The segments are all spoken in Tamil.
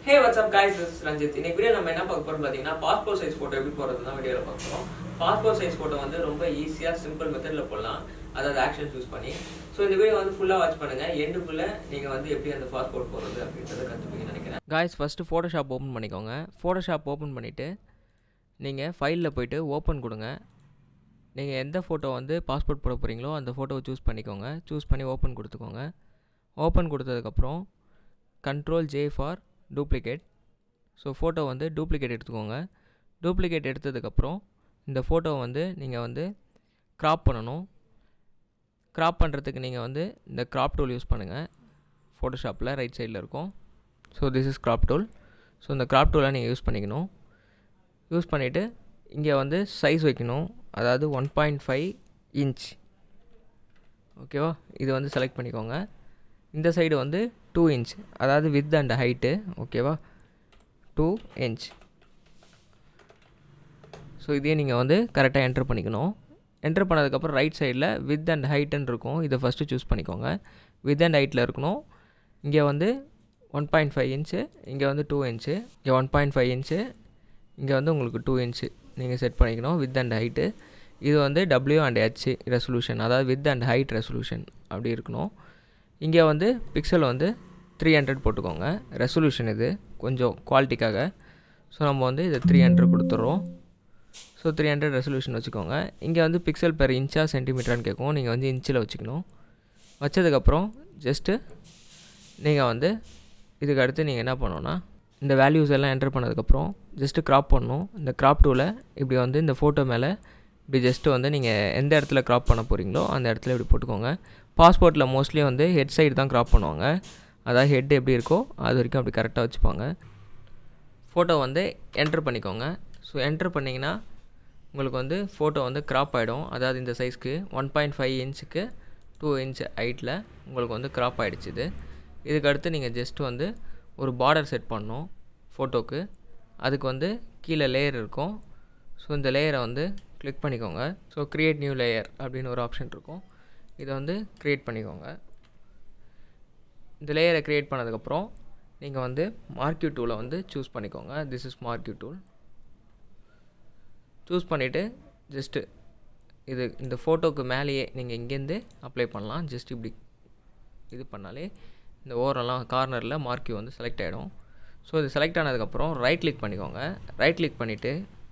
hey WhatsApp guys this is Ranjith இன்னைக்கு வீடியோ நம்ம என்ன பார்க்க போறோம் பார்த்தீங்கன்னா பாஸ்போர்ட் சைஸ் ஃபோட்டோ எப்படி போடுறது தான் வீடியோவில் பார்க்க போறோம் பாஸ்போர்ட் சைஸ் ஃபோட்டோ வந்து ரொம்ப ஈஸியாக சிம்பிள் மெத்தடில் போடலாம் அதாவது ஆக்ஷன் யூஸ் பண்ணி ஸோ இந்த வீடியோ வந்து ஃபுல்லாக வாட்ச் பண்ணுங்க எண்டுக்குள்ளே நீங்கள் வந்து எப்படி அந்த பாஸ்போர்ட் போடுறது அப்படின்றத கற்றுப்பீங்கன்னு நினைக்கிறேன் காய்ஸ் ஃபஸ்ட்டு ஃபோட்டோஷாப் ஓப்பன் பண்ணிக்கோங்க ஃபோட்டோஷாப் ஓப்பன் பண்ணிவிட்டு நீங்கள் ஃபைலில் போயிட்டு ஓப்பன் கொடுங்க நீங்கள் எந்த ஃபோட்டோ வந்து பாஸ்போர்ட் போட போகிறீங்களோ அந்த ஃபோட்டோவை சூஸ் பண்ணிக்கோங்க சூஸ் பண்ணி ஓப்பன் கொடுத்துக்கோங்க ஓப்பன் கொடுத்ததுக்கப்புறம் control J for duplicate so photo வந்து டூப்ளிகேட் எடுத்துக்கோங்க டூப்ளிகேட் எடுத்ததுக்கப்புறம் இந்த ஃபோட்டோவை வந்து நீங்கள் வந்து க்ராப் பண்ணணும் க்ராப் பண்ணுறதுக்கு நீங்கள் வந்து இந்த க்ராப் டூல் யூஸ் பண்ணுங்கள் ஃபோட்டோஷாப்பில் ரைட் சைடில் இருக்கும் so this is crop tool so இந்த க்ராப் டூலை நீங்கள் யூஸ் பண்ணிக்கணும் யூஸ் பண்ணிவிட்டு இங்கே வந்து சைஸ் வைக்கணும் அதாவது ஒன் பாயிண்ட் ஃபைவ் இன்ச் ஓகேவா இது வந்து செலக்ட் பண்ணிக்கோங்க இந்த சைடு வந்து டூ இன்ச் அதாவது வித் அண்ட் ஹைட்டு ஓகேவா டூ இன்ச் ஸோ இதே நீங்கள் வந்து கரெக்டாக என்ட்ரு பண்ணிக்கணும் என்ட்ரு பண்ணதுக்கப்புறம் ரைட் சைடில் வித் அண்ட் ஹைட்டுன்னு இருக்கும் இதை ஃபஸ்ட்டு சூஸ் பண்ணிக்கோங்க வித் அண்ட் ஹைட்டில் இருக்கணும் இங்கே வந்து ஒன் பாயிண்ட் ஃபைவ் இன்ச்சு இங்கே வந்து டூ இன்ச்சு இங்கே ஒன் பாயிண்ட் ஃபைவ் இன்ச்சு இங்கே வந்து உங்களுக்கு டூ இன்ச்சு நீங்கள் செட் பண்ணிக்கணும் வித் அண்ட் ஹைட்டு இது வந்து டபிள்யூ அண்ட் ஹெச் ரெசல்யூஷன் அதாவது வித் அண்ட் ஹைட் ரெசல்யூஷன் அப்படி இருக்கணும் இங்கே வந்து பிக்சல் வந்து த்ரீ ஹண்ட்ரட் போட்டுக்கோங்க ரெசல்யூஷன் இது கொஞ்சம் குவாலிட்டிக்காக ஸோ நம்ம வந்து இதை த்ரீ ஹண்ட்ரட் கொடுத்துட்றோம் ஸோ த்ரீ ஹண்ட்ரட் ரெசல்யூஷன் வச்சுக்கோங்க இங்கே வந்து பிக்சல் பெர் இன்ச்சா சென்டிமீட்டரான்னு கேட்கும் நீங்கள் வந்து இன்ச்சில் வச்சுக்கணும் வச்சதுக்கப்புறம் ஜஸ்ட்டு நீங்கள் வந்து இதுக்கு அடுத்து நீங்கள் என்ன பண்ணணும்னா இந்த வேல்யூஸ் எல்லாம் என்டர் பண்ணதுக்கப்புறம் ஜஸ்ட்டு க்ராப் பண்ணணும் இந்த க்ராப் டூவில் இப்படி வந்து இந்த ஃபோட்டோ மேலே இப்படி ஜஸ்ட்டு வந்து நீங்கள் எந்த இடத்துல க்ராப் பண்ண போகிறீங்களோ அந்த இடத்துல இப்படி போட்டுக்கோங்க பாஸ்போர்ட்டில் மோஸ்ட்லி வந்து ஹெட் சைடு தான் க்ராப் பண்ணுவாங்க அதாவது ஹெட் எப்படி இருக்கோ அது வரைக்கும் அப்படி கரெக்டாக வச்சுப்பாங்க ஃபோட்டோ வந்து என்ட்ரு பண்ணிக்கோங்க ஸோ என்ட்ரு பண்ணிங்கன்னா உங்களுக்கு வந்து ஃபோட்டோ வந்து க்ராப் ஆகிடும் அதாவது இந்த சைஸ்க்கு ஒன் பாயிண்ட் ஃபைவ் இன்ச்சுக்கு டூ இன்ச் ஹைட்டில் உங்களுக்கு வந்து க்ராப் ஆகிடுச்சு இது இதுக்கு அடுத்து நீங்கள் ஜஸ்ட் வந்து ஒரு பார்டர் செட் பண்ணணும் ஃபோட்டோக்கு அதுக்கு வந்து கீழே லேயர் இருக்கும் ஸோ இந்த லேயரை வந்து கிளிக் பண்ணிக்கோங்க ஸோ க்ரியேட் நியூ லேயர் அப்படின்னு ஒரு ஆப்ஷன் இருக்கும் இதை வந்து க்ரியேட் பண்ணிக்கோங்க இந்த லேயரை க்ரியேட் பண்ணதுக்கப்புறம் நீங்கள் வந்து மார்க்யூ டூலை வந்து சூஸ் பண்ணிக்கோங்க this is marquee tool choose பண்ணிவிட்டு ஜஸ்ட்டு இது இந்த ஃபோட்டோக்கு மேலேயே நீங்கள் இங்கேருந்து அப்ளை பண்ணலாம் ஜஸ்ட் இப்படி இது பண்ணாலே இந்த ஓரெல்லாம் கார்னரில் மார்க்யூ வந்து செலக்ட் ஆகிடும் ஸோ இது செலக்ட் ஆனதுக்கப்புறம் ரைட் கிளிக் பண்ணிக்கோங்க ரைட் கிளிக் பண்ணிவிட்டு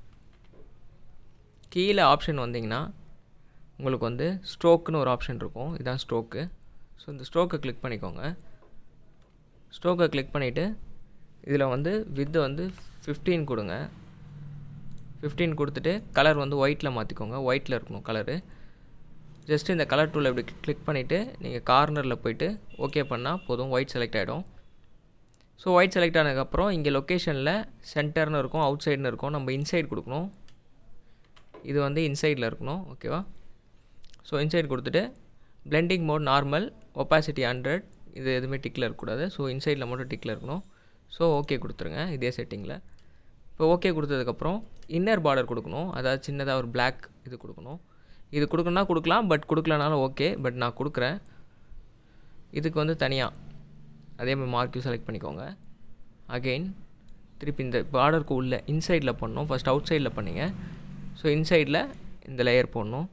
கீழே ஆப்ஷன் வந்தீங்கன்னா உங்களுக்கு வந்து ஸ்ட்ரோக்குன்னு ஒரு ஆப்ஷன் இருக்கும் இதுதான் ஸ்ட்ரோக்கு ஸோ இந்த ஸ்ட்ரோக்கை கிளிக் பண்ணிக்கோங்க ஸ்ட்ரோக்கை கிளிக் பண்ணிவிட்டு இதில் வந்து வித்து வந்து ஃபிஃப்டீன் கொடுங்க ஃபிஃப்டீன் கொடுத்துட்டு கலர் வந்து ஒயிட்டில் மாற்றிக்கோங்க ஒயிட்டில் இருக்கணும் கலரு ஜஸ்ட் இந்த கலர் டூவில் இப்படி கிளிக் பண்ணிவிட்டு நீங்கள் கார்னரில் போயிட்டு ஓகே பண்ணால் போதும் ஒயிட் செலக்ட் ஆகிடும் ஸோ ஒயிட் செலக்ட் ஆனதுக்கப்புறம் இங்கே லொக்கேஷனில் சென்டர்னு இருக்கும் அவுட் சைடுன்னு இருக்கும் நம்ம இன்சைட் கொடுக்கணும் இது வந்து இன்சைடில் இருக்கணும் ஓகேவா ஸோ இன்சைட் கொடுத்துட்டு blending mode normal opacity hundred இது எதுவுமே டிக்கில் இருக்கக்கூடாது ஸோ இன்சைடில் மட்டும் டிக்கில் இருக்கணும் ஸோ ஓகே கொடுத்துருங்க இதே செட்டிங்கில் இப்போ ஓகே கொடுத்ததுக்கப்புறம் இன்னர் பார்டர் கொடுக்கணும் அதாவது சின்னதாக ஒரு பிளாக் இது கொடுக்கணும் இது கொடுக்கணும்னா கொடுக்கலாம் பட் கொடுக்கலனாலும் ஓகே பட் நான் கொடுக்குறேன் இதுக்கு வந்து தனியாக அதே மாதிரி மார்க்கையும் செலக்ட் பண்ணிக்கோங்க அகெயின் திருப்பி இந்த பார்டருக்கு உள்ள இன்சைடில் பண்ணணும் ஃபஸ்ட் அவுட் சைடில் பண்ணிங்க ஸோ இன்சைடில் இந்த லேயர் போடணும்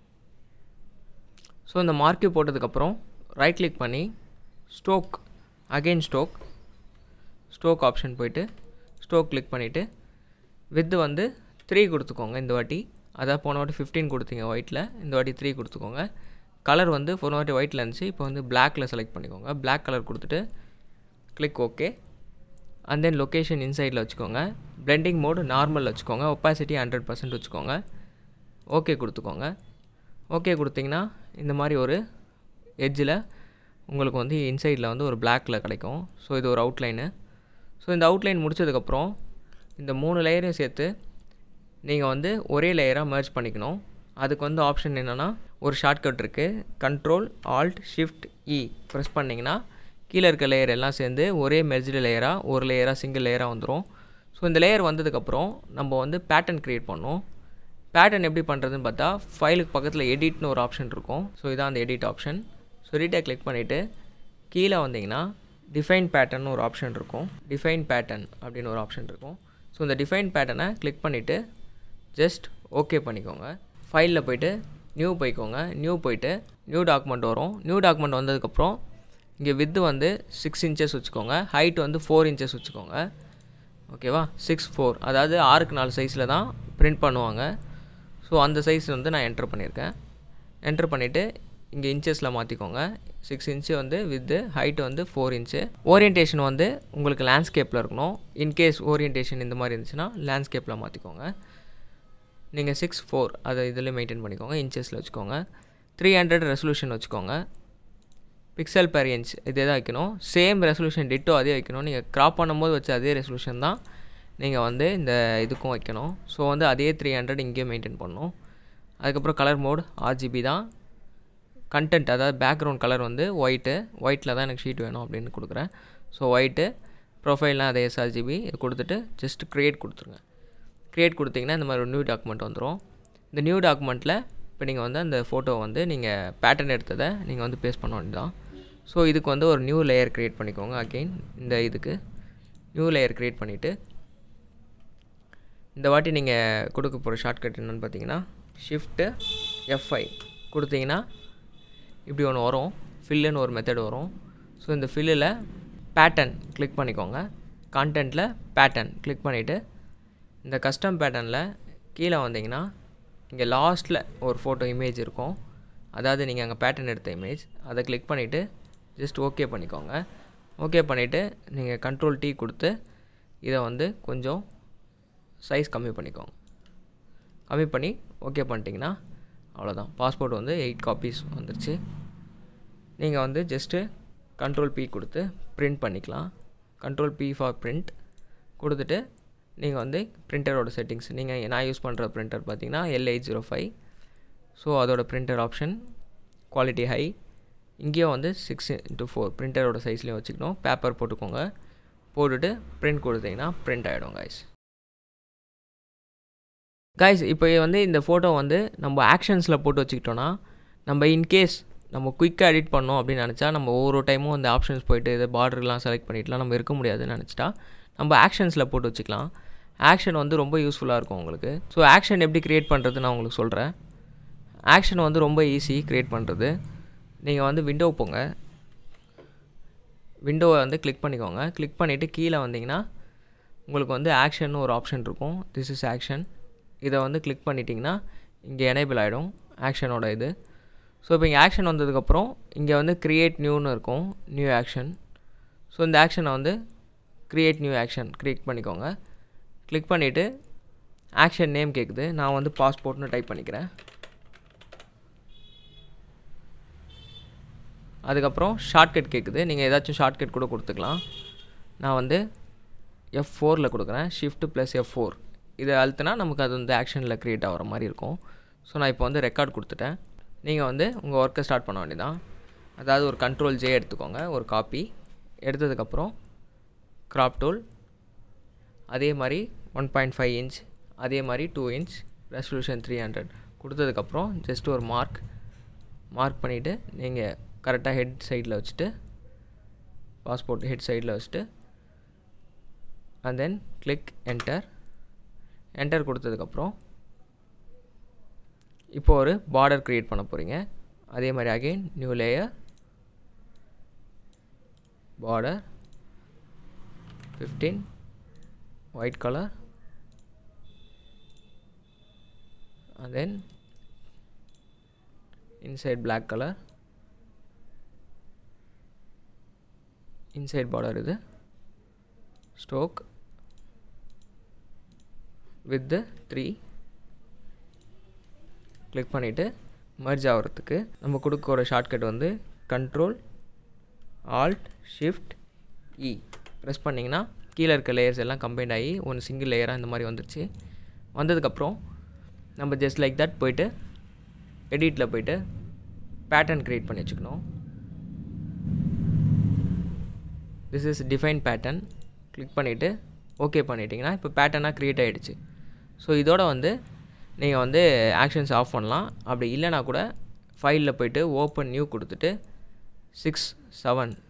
ஸோ இந்த மார்க்கு போட்டதுக்கப்புறம் ரைட் கிளிக் பண்ணி stroke again stroke stroke option போயிட்டு ஸ்டோக் கிளிக் பண்ணிவிட்டு வித்து வந்து த்ரீ கொடுத்துக்கோங்க இந்த வாட்டி அதாவது போன வாட்டி ஃபிஃப்டீன் கொடுத்தீங்க ஒயிட்டில் இந்த வாட்டி த்ரீ கொடுத்துக்கோங்க கலர் வந்து போன வாட்டி ஒயிட்டில் இருந்துச்சு இப்போ வந்து பிளாக்கில் செலக்ட் பண்ணிக்கோங்க பிளாக் கலர் கொடுத்துட்டு click okay and then location இன்சைடில் வச்சுக்கோங்க பிளெண்டிங் மோடு நார்மலில் வச்சுக்கோங்க ஒப்பாசிட்டி ஹண்ட்ரட் பர்சன்ட் வச்சுக்கோங்க ஓகே கொடுத்துக்கோங்க ஓகே கொடுத்தீங்கன்னா இந்த மாதிரி ஒரு எட்ஜில் உங்களுக்கு வந்து இன்சைடில் வந்து ஒரு பிளாக்கில் கிடைக்கும் ஸோ இது ஒரு அவுட்லைனு ஸோ இந்த அவுட்லைன் முடிச்சதுக்கப்புறம் இந்த மூணு லேயரையும் சேர்த்து நீங்கள் வந்து ஒரே லேயராக மர்ஜ் பண்ணிக்கணும் அதுக்கு வந்து ஆப்ஷன் என்னென்னா ஒரு ஷார்ட்கட் இருக்குது control alt shift E press பண்ணிங்கன்னா கீழே இருக்க லேயர் எல்லாம் சேர்ந்து ஒரே மெர்ஜ்டு லேயராக ஒரு லேயராக சிங்கிள் லேயராக வந்துடும் ஸோ இந்த லேயர் வந்ததுக்கப்புறம் நம்ம வந்து பேட்டர்ன் க்ரியேட் பண்ணோம் பேட்டர்ன் எப்படி பண்ணுறதுன்னு பார்த்தா ஃபைலுக்கு பக்கத்தில் எடிட்னு ஒரு ஆப்ஷன் இருக்கும் ஸோ இதான் அந்த எடிட் ஆப்ஷன் ஸோ எடிட்டை கிளிக் பண்ணிவிட்டு கீழே வந்தீங்கன்னா டிஃபைன் பேட்டர்ன் ஒரு ஆப்ஷன் இருக்கும் டிஃபைன் பேட்டர்ன் அப்படின்னு ஒரு ஆப்ஷன் இருக்கும் ஸோ இந்த டிஃபைன் பேட்டர்னை கிளிக் பண்ணிவிட்டு ஜஸ்ட் ஓகே பண்ணிக்கோங்க ஃபைலில் போயிட்டு நியூ போய்க்கோங்க நியூ போயிட்டு நியூ டாக்குமெண்ட் வரும் நியூ டாக்குமெண்ட் வந்ததுக்கப்புறம் இங்கே வித்து வந்து சிக்ஸ் இன்ச்சஸ் வச்சுக்கோங்க ஹைட் வந்து ஃபோர் இன்ச்சஸ் வச்சுக்கோங்க ஓகேவா சிக்ஸ் ஃபோர் அதாவது ஆறுக்கு நாலு சைஸில் தான் பிரிண்ட் பண்ணுவாங்க ஸோ அந்த சைஸ் வந்து நான் என்டர் பண்ணியிருக்கேன் என்டர் பண்ணிவிட்டு இங்கே இன்ச்சஸில் மாற்றிக்கோங்க சிக்ஸ் இன்ச்சு வந்து வித்து ஹைட் வந்து ஃபோர் இன்ச்சு ஓரியன்டேஷன் வந்து உங்களுக்கு லேண்ட்ஸ்கேப்பில் இருக்கணும் இன்கேஸ் ஓரியன்டேஷன் இந்த மாதிரி இருந்துச்சுன்னா லேண்ட்ஸ்கேப்பில் மாற்றிக்கோங்க நீங்கள் சிக்ஸ் ஃபோர் அதை இதில் மெயின்டைன் பண்ணிக்கோங்க இன்ச்சஸில் வச்சுக்கோங்க த்ரீ ஹண்ட்ரட் ரெசல்யூஷன் வச்சுக்கோங்க பிக்சல் பெர் இன்ச் இதே தான் வைக்கணும் சேம் ரெசல்யூஷன் டிட்டோ அதே வைக்கணும் நீங்கள் க்ராப் பண்ணும்போது வச்ச அதே ரெசல்யூஷன் தான் நீங்கள் வந்து இந்த இதுக்கும் வைக்கணும் ஸோ வந்து அதே த்ரீ ஹண்ட்ரட் இங்கேயும் மெயின்டைன் பண்ணணும் அதுக்கப்புறம் கலர் மோட் ஆர்ஜிபி தான் கண்டென்ட் அதாவது பேக்ரவுண்ட் கலர் வந்து ஒயிட்டு ஒயிட்டில் தான் எனக்கு ஷீட் வேணும் அப்படின்னு கொடுக்குறேன் ஸோ ஒயிட்டு ப்ரொஃபைல்லாம் அதே எஸ்ஆர்ஜிபி இது கொடுத்துட்டு ஜஸ்ட் க்ரியேட் கொடுத்துருங்க க்ரியேட் கொடுத்தீங்கன்னா இந்த மாதிரி ஒரு நியூ டாக்குமெண்ட் வந்துடும் இந்த நியூ டாக்குமெண்ட்டில் இப்போ நீங்கள் வந்து அந்த ஃபோட்டோ வந்து நீங்கள் பேட்டர்ன் எடுத்ததை நீங்கள் வந்து பேஸ்ட் பண்ண வேண்டியதான் ஸோ இதுக்கு வந்து ஒரு நியூ லேயர் க்ரியேட் பண்ணிக்கோங்க அகெயின் இந்த இதுக்கு நியூ லேயர் க்ரியேட் பண்ணிவிட்டு இந்த வாட்டி நீங்கள் கொடுக்க போகிற ஷார்ட்கட் என்னென்னு பார்த்தீங்கன்னா ஷிஃப்ட்டு எஃப்ஐ கொடுத்தீங்கன்னா இப்படி ஒன்று வரும் ஃபில்லுன்னு ஒரு மெத்தட் வரும் ஸோ இந்த ஃபில்லில் பேட்டர்ன் கிளிக் பண்ணிக்கோங்க கான்டென்ட்டில் பேட்டர்ன் கிளிக் பண்ணிவிட்டு இந்த கஸ்டம் பேட்டர்னில் கீழே வந்தீங்கன்னா இங்கே லாஸ்ட்டில் ஒரு ஃபோட்டோ இமேஜ் இருக்கும் அதாவது நீங்கள் அங்கே பேட்டர்ன் எடுத்த இமேஜ் அதை கிளிக் பண்ணிவிட்டு ஜஸ்ட் ஓகே பண்ணிக்கோங்க ஓகே பண்ணிவிட்டு நீங்கள் கண்ட்ரோல் டீ கொடுத்து இதை வந்து கொஞ்சம் சைஸ் கம்மி பண்ணிக்கோங்க கம்மி பண்ணி ஓகே பண்ணிட்டீங்கன்னா அவ்வளோதான் பாஸ்போர்ட் வந்து எயிட் காப்பீஸ் வந்துருச்சு நீங்கள் வந்து ஜஸ்ட்டு கண்ட்ரோல் பி கொடுத்து பிரிண்ட் பண்ணிக்கலாம் கண்ட்ரோல் பி ஃபார் பிரிண்ட் கொடுத்துட்டு நீங்கள் வந்து பிரிண்டரோட செட்டிங்ஸ் நீங்கள் நான் யூஸ் பண்ணுற பிரிண்டர் பார்த்தீங்கன்னா L eight zero five so அதோட பிரிண்டர் ஆப்ஷன் குவாலிட்டி ஹை இங்கேயும் வந்து சிக்ஸ் இன்ட்டு ஃபோர் பிரிண்டரோட சைஸ்லேயும் வச்சுக்கணும் பேப்பர் போட்டுக்கோங்க போட்டுட்டு பிரிண்ட் கொடுத்தீங்கன்னா பிரிண்ட் ஆகிடும் கைஸ் கைஸ் இப்போ வந்து இந்த ஃபோட்டோ வந்து நம்ம ஆக்ஷன்ஸில் போட்டு வச்சுக்கிட்டோன்னா நம்ம இன்கேஸ் நம்ம குயிக்காக எடிட் பண்ணோம் அப்படின்னு நினச்சா நம்ம ஒவ்வொரு டைமும் இந்த ஆப்ஷன்ஸ் போயிட்டு இதை பார்டர்லாம் செலக்ட் பண்ணிட்டுலாம் நம்ம இருக்க முடியாதுன்னு நினச்சிட்டா நம்ம ஆக்ஷன்ஸில் போட்டு வச்சுக்கலாம் ஆக்ஷன் வந்து ரொம்ப யூஸ்ஃபுல்லாக இருக்கும் உங்களுக்கு ஸோ ஆக்ஷன் எப்படி க்ரியேட் பண்ணுறது நான் உங்களுக்கு சொல்கிறேன் ஆக்ஷன் வந்து ரொம்ப ஈஸி க்ரியேட் பண்ணுறது நீங்கள் வந்து விண்டோ போங்க விண்டோவை வந்து கிளிக் பண்ணிக்கோங்க கிளிக் பண்ணிவிட்டு கீழே வந்தீங்கன்னா உங்களுக்கு வந்து ஆக்ஷன் ஒரு ஆப்ஷன் இருக்கும் திஸ் இஸ் ஆக்ஷன் இதை வந்து கிளிக் பண்ணிட்டீங்கன்னா இங்கே எனேபிள் ஆகிடும் ஆக்ஷனோட இது ஸோ இப்போ இங்கே ஆக்ஷன் வந்ததுக்கப்புறம் இங்கே வந்து க்ரியேட் நியூன்னு இருக்கும் நியூ ஆக்ஷன் ஸோ இந்த ஆக்ஷனை வந்து க்ரியேட் நியூ ஆக்ஷன் கிளிக் பண்ணிக்கோங்க கிளிக் பண்ணிவிட்டு ஆக்ஷன் நேம் கேட்குது நான் வந்து பாஸ்போர்ட்னு டைப் பண்ணிக்கிறேன் அதுக்கப்புறம் ஷார்ட்கட் கேட்குது நீங்கள் ஏதாச்சும் ஷார்ட்கட் கூட கொடுத்துக்கலாம் நான் வந்து எஃப் ஃபோரில் கொடுக்குறேன் ஷிஃப்ட் ப்ளஸ் எஃப் ஃபோர் இதை அழுத்தினா நமக்கு அது வந்து ஆக்ஷனில் க்ரியேட் ஆகிற மாதிரி இருக்கும் ஸோ நான் இப்போ வந்து ரெக்கார்ட் கொடுத்துட்டேன் நீங்கள் வந்து உங்கள் ஒர்க்கை ஸ்டார்ட் பண்ண வேண்டியதான் அதாவது ஒரு கண்ட்ரோல் ஜே எடுத்துக்கோங்க ஒரு காப்பி எடுத்ததுக்கப்புறம் க்ராப் டூல் அதே மாதிரி ஒன் பாயிண்ட் ஃபைவ் இன்ச் அதே மாதிரி two inch resolution three hundred கொடுத்ததுக்கப்புறம் ஜஸ்ட் ஒரு மார்க் மார்க் பண்ணிவிட்டு நீங்கள் கரெக்டாக ஹெட் சைடில் வச்சுட்டு பாஸ்போர்ட் ஹெட் சைடில் வச்சுட்டு and then click enter enter கொடுத்ததுக்கப்புறம் இப்போ ஒரு பார்டர் க்ரியேட் பண்ண போகிறீங்க அதே மாதிரி again new layer border fifteen white colour and then inside black color inside border இது stroke with the 3 கிளிக் பண்ணிவிட்டு மர்ஜ் ஆகிறதுக்கு நம்ம கொடுக்குற ஷார்ட்கட் வந்து control alt shift E press பண்ணிங்கன்னா கீழே இருக்க லேயர்ஸ் எல்லாம் கம்பைண்ட் ஆகி ஒன்று சிங்கிள் லேயராக இந்த மாதிரி வந்துருச்சு வந்ததுக்கப்புறம் நம்ம ஜஸ்ட் லைக் தட் போயிட்டு எடிட்டில் போயிட்டு பேட்டர்ன் க்ரியேட் பண்ணி வச்சுக்கணும் this is define pattern click பண்ணிவிட்டு ஓகே பண்ணிட்டீங்கன்னா இப்போ பேட்டர்னாக க்ரியேட் ஆகிடுச்சு ஸோ இதோட வந்து நீங்கள் வந்து ஆக்ஷன்ஸ் ஆஃப் பண்ணலாம் அப்படி இல்லைனா கூட ஃபைலில் போயிட்டு ஓப்பன் நியூ கொடுத்துட்டு சிக்ஸ் செவன்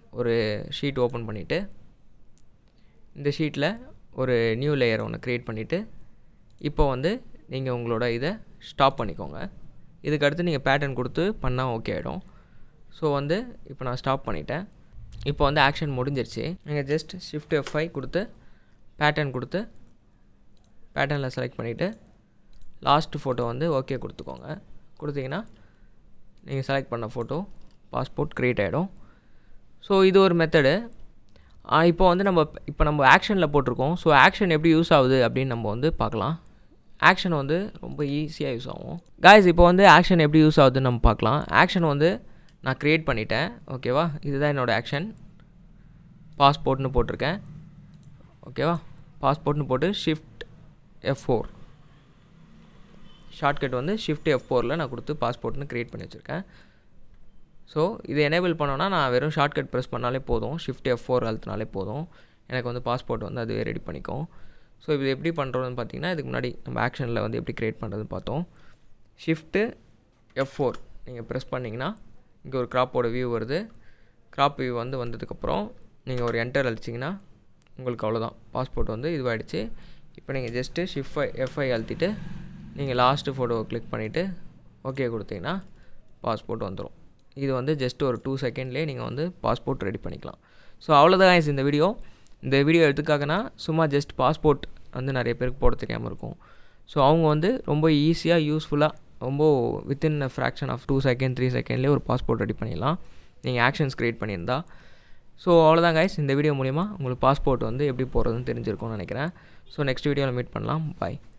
ஒரு ஷீட் ஓப்பன் பண்ணிவிட்டு இந்த ஷீட்டில் ஒரு நியூ லேயர் ஒன்று க்ரியேட் பண்ணிவிட்டு இப்போ வந்து நீங்கள் உங்களோட இதை ஸ்டாப் பண்ணிக்கோங்க இதுக்கு அடுத்து நீங்கள் பேட்டர்ன் கொடுத்து பண்ணால் ஓகே ஆகிடும் ஸோ வந்து இப்போ நான் ஸ்டாப் பண்ணிட்டேன் இப்போ வந்து ஆக்ஷன் முடிஞ்சிருச்சு நீங்கள் ஜஸ்ட் ஷிஃப்ட் எஃப் ஃபைவ் கொடுத்து பேட்டர்ன் கொடுத்து பேட்டர்னில் செலக்ட் பண்ணிவிட்டு லாஸ்ட் ஃபோட்டோ வந்து ஓகே கொடுத்துக்கோங்க கொடுத்தீங்கன்னா நீங்கள் செலக்ட் பண்ண ஃபோட்டோ பாஸ்போர்ட் க்ரியேட் ஆகிடும் ஸோ இது ஒரு மெத்தடு இப்போ வந்து நம்ம இப்போ நம்ம ஆக்ஷனில் போட்டிருக்கோம் ஸோ ஆக்ஷன் எப்படி யூஸ் ஆகுது அப்படின்னு நம்ம வந்து பார்க்கலாம் ஆக்ஷன் வந்து ரொம்ப ஈஸியாக யூஸ் ஆகும் காய்ஸ் இப்போ வந்து ஆக்ஷன் எப்படி யூஸ் ஆகுதுன்னு நம்ம பார்க்கலாம் ஆக்ஷன் வந்து நான் க்ரியேட் பண்ணிட்டேன் ஓகேவா இதுதான் என்னோடய ஆக்ஷன் பாஸ்போர்ட்னு போட்டிருக்கேன் ஓகேவா பாஸ்போர்ட்னு போட்டு ஷிஃப்ட் எஃப் ஃபோர் ஷார்ட்கட் வந்து ஷிஃப்ட் எஃப் ஃபோரில் நான் கொடுத்து பாஸ்போர்ட்னு க்ரியேட் பண்ணி வச்சுருக்கேன் ஸோ இதை எனேபிள் பண்ணோன்னா நான் வெறும் ஷார்ட்கட் ப்ரெஸ் பண்ணாலே போதும் ஷிஃப்ட் எஃப் ஃபோர் அழுத்தினாலே போதும் எனக்கு வந்து பாஸ்போர்ட் வந்து அதுவே ரெடி பண்ணிக்கும் ஸோ இது எப்படி பண்ணுறதுன்னு பார்த்தீங்கன்னா இதுக்கு முன்னாடி நம்ம ஆக்ஷனில் வந்து எப்படி க்ரியேட் பண்ணுறதுன்னு பார்த்தோம் ஷிஃப்ட்டு எஃப் ஃபோர் நீங்கள் ப்ரெஸ் பண்ணிங்கன்னா இங்கே ஒரு க்ராப்போட வியூ வருது க்ராப் வியூ வந்து வந்ததுக்கப்புறம் நீங்கள் ஒரு என்டர் அழிச்சிங்கன்னா உங்களுக்கு அவ்வளோதான் பாஸ்போர்ட் வந்து இதுவாகிடுச்சு இப்போ நீங்கள் ஜஸ்ட்டு ஷிஃப்ட் எஃப்ஐ அழுத்திட்டு நீங்கள் லாஸ்ட்டு ஃபோட்டோவை கிளிக் பண்ணிவிட்டு ஓகே கொடுத்தீங்கன்னா பாஸ்போர்ட் வந்துடும் இது வந்து ஜஸ்ட் ஒரு டூ செகண்ட்லேயே நீங்கள் வந்து பாஸ்போர்ட் ரெடி பண்ணிக்கலாம் ஸோ அவ்வளோதான் guys இந்த வீடியோ இந்த வீடியோ எதுக்காகனா சும்மா ஜஸ்ட் பாஸ்போர்ட் வந்து நிறைய பேருக்கு போட தெரியாமல் இருக்கும் ஸோ அவங்க வந்து ரொம்ப ஈஸியாக யூஸ்ஃபுல்லாக ரொம்ப within fraction of two second three செகண்ட்லேயே ஒரு பாஸ்போர்ட் ரெடி பண்ணிடலாம் நீங்கள் ஆக்ஷன்ஸ் க்ரியேட் பண்ணியிருந்தா ஸோ அவ்வளோதான் guys இந்த வீடியோ மூலிமா உங்களுக்கு பாஸ்போர்ட் வந்து எப்படி போடுறதுன்னு தெரிஞ்சிருக்கும்னு நினைக்கிறேன் ஸோ நெக்ஸ்ட் வீடியோவில் மீட் பண்ணலாம் பாய்